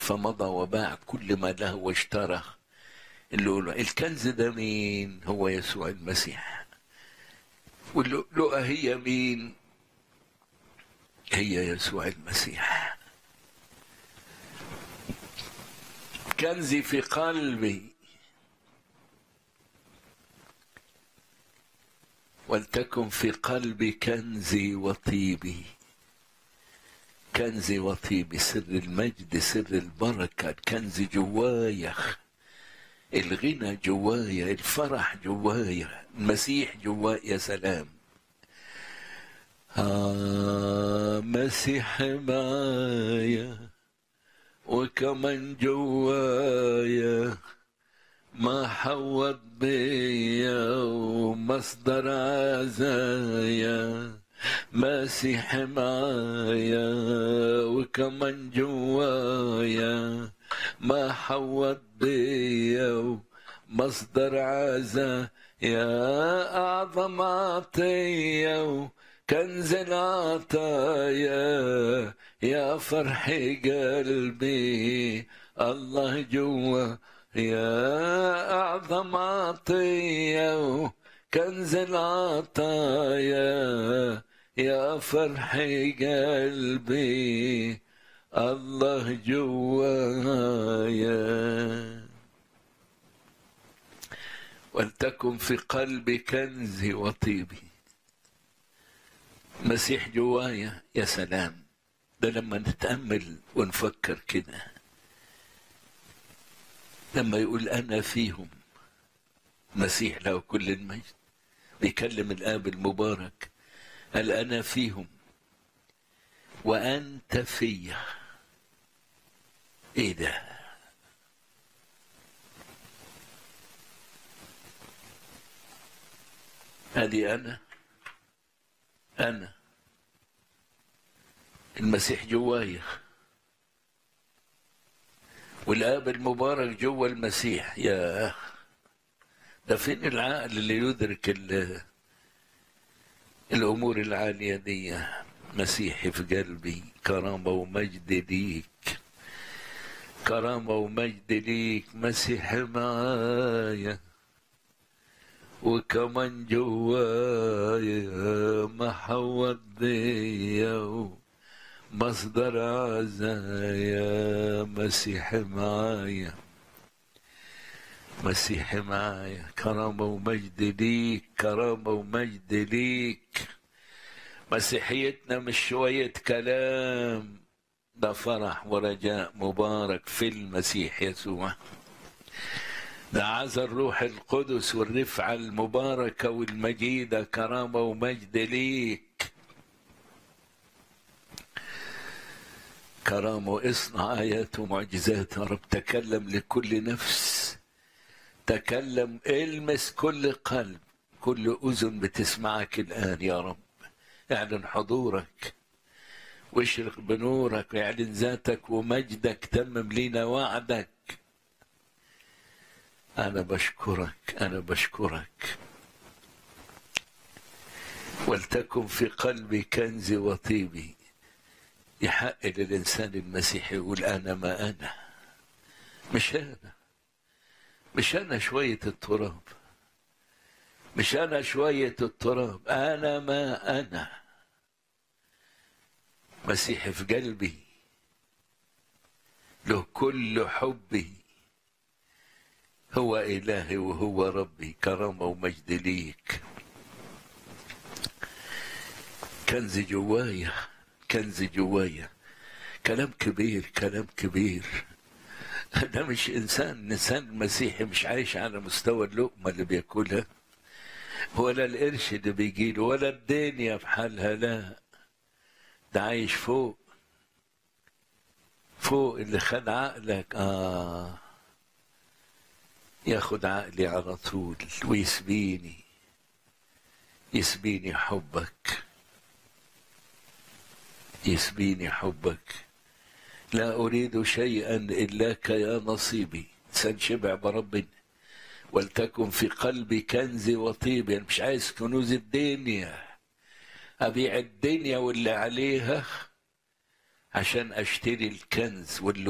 فمضى وباع كل ما له واشترى اللي له الكنز ده مين هو يسوع المسيح واللؤلؤة هي مين هي يسوع المسيح كنزي في قلبي ولتكن في قلبي كنزي وطيبي كنزي وطيبي سر المجد سر البركة الكنز جوايا الغنى جوايا الفرح جوايا المسيح جوايا يا سلام آه مسيح معايا وكمان جوايا ما حوض بيا ومصدر عزايا مسيح معايا وكمان جوايا ما حوض بيا ومصدر عزا يا أعظم عطية كنز العطايا يا فرح قلبي الله جوا يا أعظم عطية كنز العطايا يا فرح قلبي الله جوايا ولتكن في قلبي كنزي وطيبي مسيح جوايا يا سلام ده لما نتأمل ونفكر كده لما يقول أنا فيهم مسيح له كل المجد بيكلم الآب المبارك قال أنا فيهم وأنت فيا إيه ده هذه أنا أنا المسيح جوايا والآب المبارك جوا المسيح يا ده فين العقل اللي يدرك الأمور العالية دي مسيحي في قلبي كرامة ومجد ليك كرامة ومجد ليك مسيح معايا وكمان جوايا محوط بيا مصدر عزايا مسيح معايا مسيح معايا كرامة ومجد ليك كرامة ومجد ليك مسيحيتنا مش شوية كلام ده فرح ورجاء مبارك في المسيح يسوع ده عزى الروح القدس والرفعة المباركة والمجيدة كرامة ومجد ليك كرامة واصنع آيات ومعجزات يا رب تكلم لكل نفس تكلم المس كل قلب كل أذن بتسمعك الآن يا رب اعلن حضورك واشرق بنورك واعلن ذاتك ومجدك تمم لينا وعدك أنا بشكرك أنا بشكرك ولتكن في قلبي كنزي وطيبي يحق للإنسان المسيحي يقول أنا ما أنا مش أنا مش أنا شوية التراب مش أنا شوية التراب أنا ما أنا مسيحي في قلبي له كل حبي هو إلهي وهو ربي كرامة ومجد ليك كنز جوايا كنز جوايا كلام كبير كلام كبير ده مش إنسان إنسان مسيحي مش عايش على مستوى اللقمة اللي بياكلها ولا القرش اللي بيجيله ولا الدنيا بحالها لا ده عايش فوق فوق اللي خد عقلك آه ياخد عقلي على طول ويسبيني يسبيني حبك يسبيني حبك لا أريد شيئا إلاك يا نصيبي سنشبع بربنا ولتكن في قلبي كنزي وطيبي أنا مش عايز كنوز الدنيا أبيع الدنيا واللي عليها عشان أشتري الكنز واللي